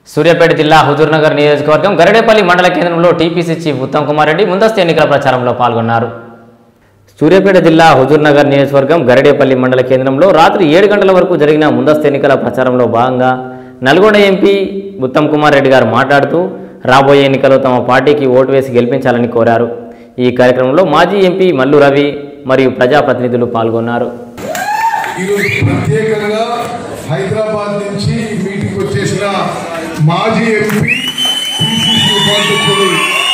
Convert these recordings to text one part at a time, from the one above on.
సూర్యాపేట జిల్లా హుజూర్నగర్ నియోజకవర్గం గరిడేపల్లి మండల కేంద్రంలో టీపీసీ చీఫ్ ఉత్తమ్ కుమార్ రెడ్డి ముందస్తు ఎన్నికల ప్రచారంలో పాల్గొన్నారు సూర్యాపేట జిల్లా హుజూర్నగర్ నియోజకవర్గం గరిడేపల్లి మండల కేంద్రంలో రాత్రి ఏడు గంటల వరకు జరిగిన ముందస్తు ఎన్నికల ప్రచారంలో భాగంగా నల్గొండ ఎంపీ ఉత్తమ్ కుమార్ రెడ్డి గారు మాట్లాడుతూ రాబోయే ఎన్నికల్లో తమ పార్టీకి ఓటు వేసి గెలిపించాలని కోరారు ఈ కార్యక్రమంలో మాజీ ఎంపీ మల్లు రవి మరియు ప్రజాప్రతినిధులు పాల్గొన్నారు ఈరోజు ప్రత్యేకంగా హైదరాబాద్ నుంచి ఈ మీటింగ్ వచ్చేసిన మాజీ ఎంపీ పిసిసి ఉపాధ్యక్షుడు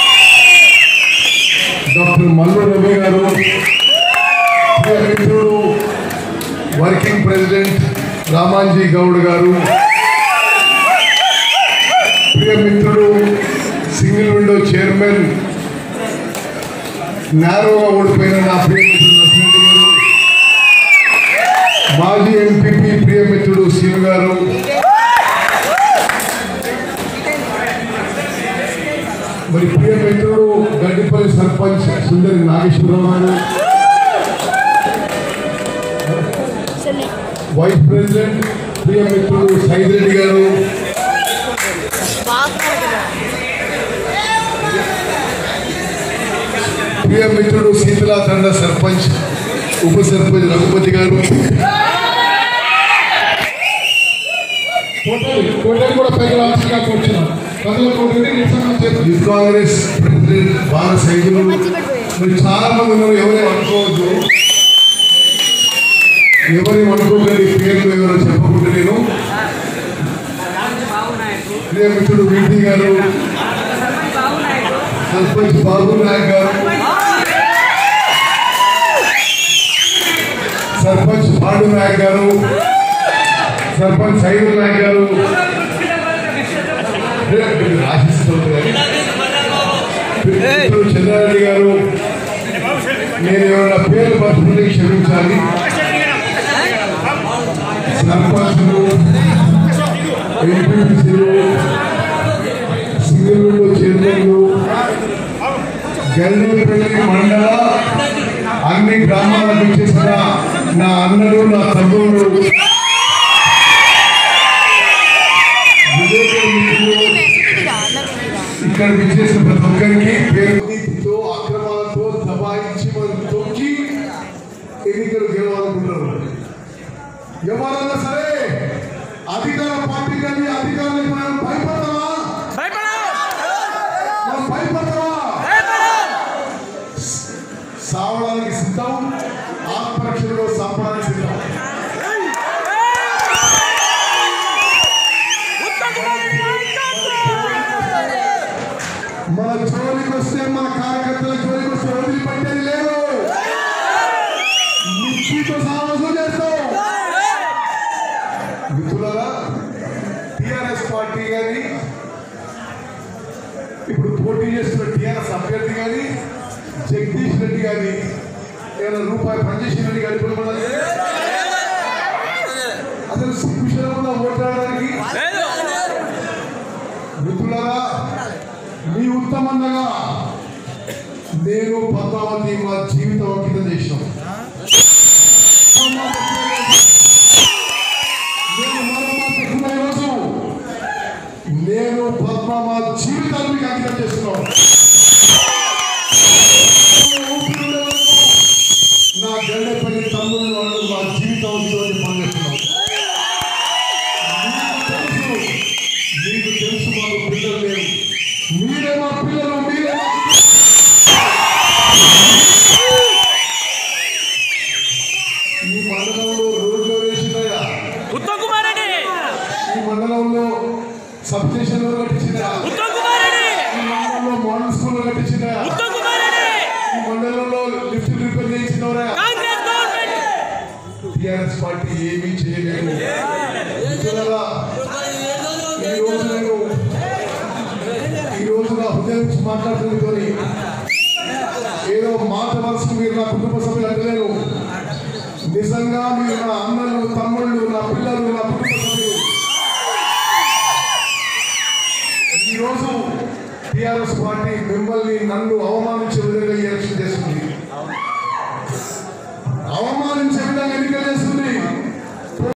డాక్టర్ మల్లు రవి గారు ప్రియ మిత్రుడు వర్కింగ్ ప్రెసిడెంట్ రామాంజీ గౌడ్ గారు ప్రియ మిత్రుడు సింగిల్ విండో చైర్మన్ నేరోగా ఓడిపోయిన నా ప్రియ మిత్రుడు నరసింహ గారు మాజీ ఎంపీపీ ప్రియమిత్రుడు శివ్ గారు మరి ప్రియమిత్రుడు గడ్డిపల్లి సర్పంచ్ సుందరి నాగేశ్వరరావు గారు వైస్ ప్రెసిడెంట్ ప్రియమిత్రుడు సైద్ రెడ్డి గారు ప్రియమిత్రుడు శీతలా తండ సర్పంచ్ ఉప సర్పంచ్ రఘుపతి గారు కోటలి కోటలి కూడా పైకి రావాల్సిందిగా కూర్చున్నాం ప్రజల కోటలి యూత్ కాంగ్రెస్ ప్రెసిడెంట్ బాల సైదులు మరి చాలా మంది ఉన్నారు ఎవరే అనుకోవద్దు ఎవరి అనుకోకండి పేర్లు ఎవరో చెప్పకుండా నేను ప్రియమిత్రుడు వీటి గారు సర్పంచ్ బాబు నాయక్ గారు సర్పంచ్ పాండు నాయక్ గారు సర్పంచ్ సైదు నాయక్ గారు ఆశిస్తున్నారు చంద్రారెడ్డి గారు నేను ఎవరైనా పేర్లు పట్టుకుంటే క్షమించాలి సర్పంచులు ఎంపీసీలు సింగిల్ విండో చైర్మన్లు గల్లీపల్లి మండల అన్ని గ్రామాలకు ఇచ్చేసిన నా అన్నలు నా తమ్ముళ్ళు విలేకరుల మిత్రులు, ఇక్కడ విచ్చేసిన ప్రతి ఒక్కరికి పేరు నీతితో అక్రమాలతో దబాయించి మనం తొక్కి ఎన్నికలు గెలవాలనుకుంటున్నారు ఎవరన్నా సరే అధికార పార్టీ కానీ అధికారులకు మనం భయపడతామా మనం భయపడతామా సావడానికి సిద్ధం ఆత్మరక్షణలో సంపడానికి సిద్ధం మన జోలికి వస్తే మన కార్యకర్తల జోలికి వస్తే వదిలిపెట్టేది లేదు నిశ్చిత సాహసం చేస్తాం మిత్రులారా టిఆర్ఎస్ పార్టీ కానీ ఇప్పుడు పోటీ చేస్తున్న టిఆర్ఎస్ అభ్యర్థి కానీ జగదీష్ రెడ్డి గారి ఏమైనా రూపాయి పనిచేసిన రెడ్డి గారి ఇప్పుడు మన అసలు సిగ్గుశలం ఉందా ఓట్లాడడానికి మిత్రులారా మీ ఉత్తమంగా నేను పద్మావతి మా జీవితం అంకితం చేసినాం నేను మరో మాట చెప్తున్నా ఈరోజు నేను పద్మ మా జీవితాన్ని మీకు అంకితం చేస్తున్నాను నా గండపల్లి తమ్ముళ్ళు వాళ్ళు మా జీవితం ఈరోజు పనిచేస్తున్నాం మీకు తెలుసు మీకు తెలుసు మాకు పిల్లలు లేరు మీరే మా పిల్లలు మీరే మా ఈ మండలంలో రోడ్లు వేసినాయా ఉత్తమ్ కుమార్ రెడ్డి ఈ మండలంలో సబ్ స్టేషన్ కట్టించినాయా ఉత్తమ్ కుమార్ రెడ్డి ఈ మండలంలో మోడల్ స్కూల్ కట్టించినాయా ఉత్తమ్ కుమార్ రెడ్డి ఈ మండలంలో లిఫ్ట్ రిపేర్ చేయించినవరా కాంగ్రెస్ గవర్నమెంట్ టిఆర్ఎస్ పార్టీ ఏమీ చేయలేదు మిత్రులారా, ఈ రోజు నేను ఈ రోజు నా హృదయం నుంచి మాట్లాడుతున్నది ఏదో మాట వరుసకు మీరు నా కుటుంబ సభ్యులు అంటలేరు నిజంగా మీరు నా అన్నలు తమ్ముళ్ళు